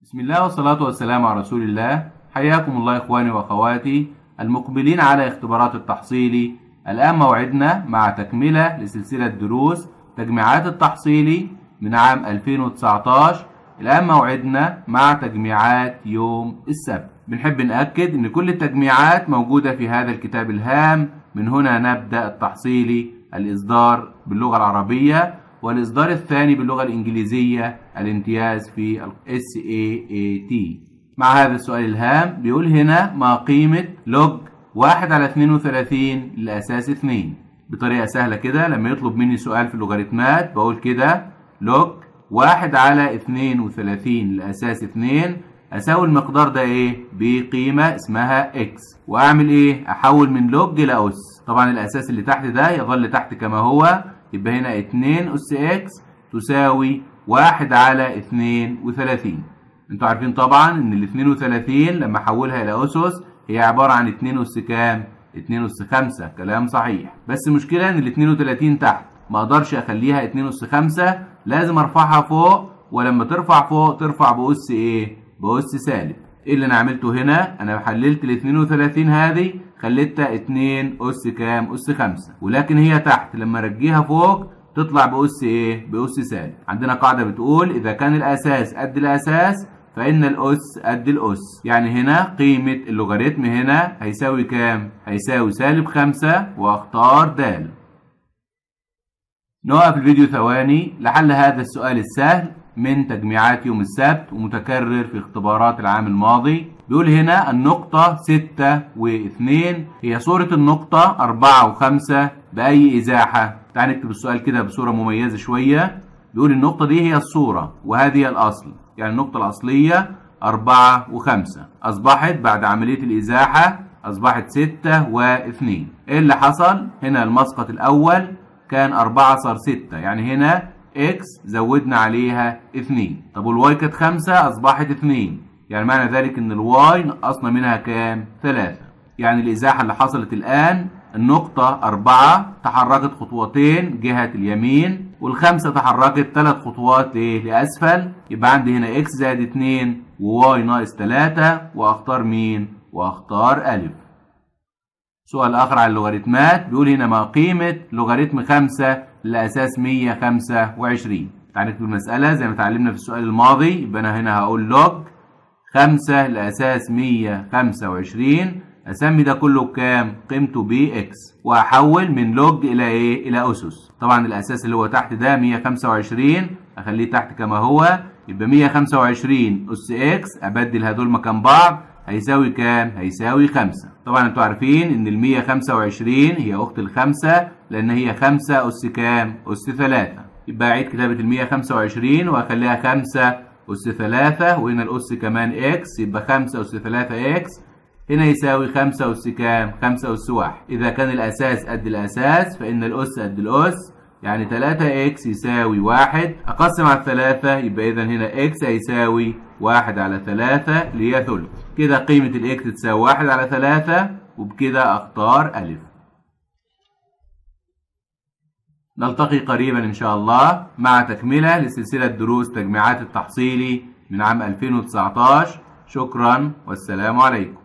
بسم الله والصلاة والسلام على رسول الله حياكم الله إخواني وأخواتي المقبلين على اختبارات التحصيلي الآن موعدنا مع تكملة لسلسلة دروس تجميعات التحصيلي من عام 2019 الآن موعدنا مع تجميعات يوم السبت بنحب نأكد أن كل التجميعات موجودة في هذا الكتاب الهام من هنا نبدأ التحصيلي الإصدار باللغة العربية والإصدار الثاني باللغة الإنجليزية الامتياز في ال SAAT مع هذا السؤال الهام بيقول هنا ما قيمة لوج 1 على 32 للأساس 2 بطريقة سهلة كده لما يطلب مني سؤال في اللوغاريتمات بقول كده لوج 1 على 32 للأساس 2 أساوي المقدار ده إيه؟ بقيمة اسمها إكس وأعمل إيه؟ أحول من لوج إلى أس طبعا الأساس اللي تحت ده يظل تحت كما هو يبقى هنا 2 أس إكس تساوي 1 على 32 انتوا عارفين طبعا ان ال 32 لما احولها الى اسس هي عباره عن 2 اس كام 2 اس 5 كلام صحيح بس المشكله ان ال 32 تحت ما اقدرش اخليها 2 اس 5 لازم ارفعها فوق ولما ترفع فوق ترفع باس ايه باس سالب ايه اللي انا عملته هنا انا حللت ال 32 هذه خليتها 2 اس كام اس 5 ولكن هي تحت لما ارجيها فوق تطلع باس ايه باس سالب عندنا قاعده بتقول اذا كان الاساس قد الاساس فإن الأس قد الأس يعني هنا قيمة اللوغاريتم هنا هيساوي كام؟ هيساوي سالب خمسة وأختار د نوقف الفيديو ثواني لحل هذا السؤال السهل من تجميعات يوم السبت ومتكرر في اختبارات العام الماضي بيقول هنا النقطة ستة واثنين هي صورة النقطة أربعة وخمسة بأي إزاحة تعال نكتب السؤال كده بصورة مميزة شوية بيقول النقطة دي هي الصورة وهذه الأصل يعني النقطة الأصلية أربعة وخمسة أصبحت بعد عملية الإزاحة أصبحت ستة واثنين إيه اللي حصل؟ هنا المسقط الأول كان أربعة صار ستة يعني هنا إكس زودنا عليها اتنين طب والواي كانت خمسة أصبحت اتنين يعني معنى ذلك إن الواي نقصنا منها كام؟ ثلاثة يعني الإزاحة اللي حصلت الآن النقطة أربعة تحركت خطوتين جهة اليمين والخمسة تحركت ثلاث خطوات ليه؟ لأسفل يبقى عندي هنا إكس زائد اتنين وواي ناقص تلاتة وأختار مين؟ وأختار ألف. سؤال آخر على اللوغاريتمات بيقول هنا ما قيمة لوغاريتم خمسة لأساس مية خمسة وعشرين. تعالى نكتب المسألة زي ما اتعلمنا في السؤال الماضي يبقى أنا هنا هقول لوج خمسة لأساس مية خمسة وعشرين اسمي ده كله بكام قيمته باكس واحول من لوج الى ايه الى اسس طبعا الاساس اللي هو تحت ده 125 اخليه تحت كما هو يبقى 125 اس اكس ابدل هدول مكان بعض هيساوي كام هيساوي 5 طبعا انتوا عارفين ان ال 125 هي اخت الخمسة لان هي 5 اس كام اس 3 يبقى اعيد كتابة ال 125 واخليها 5 اس 3 وهنا الاس كمان اكس يبقى 5 اس 3 اكس هنا يساوي 5 أس كام؟ 5 أس 1 إذا كان الأساس قد الأساس فإن الأس قد الأس يعني 3 إكس يساوي 1 أقسم على 3 يبقى إذا هنا إكس هيساوي 1 على 3 اللي هي ثلث كده قيمة الإكس تساوي 1 على 3 وبكده أختار ألف نلتقي قريبا إن شاء الله مع تكملة لسلسلة دروس تجميعات التحصيلي من عام 2019 شكرا والسلام عليكم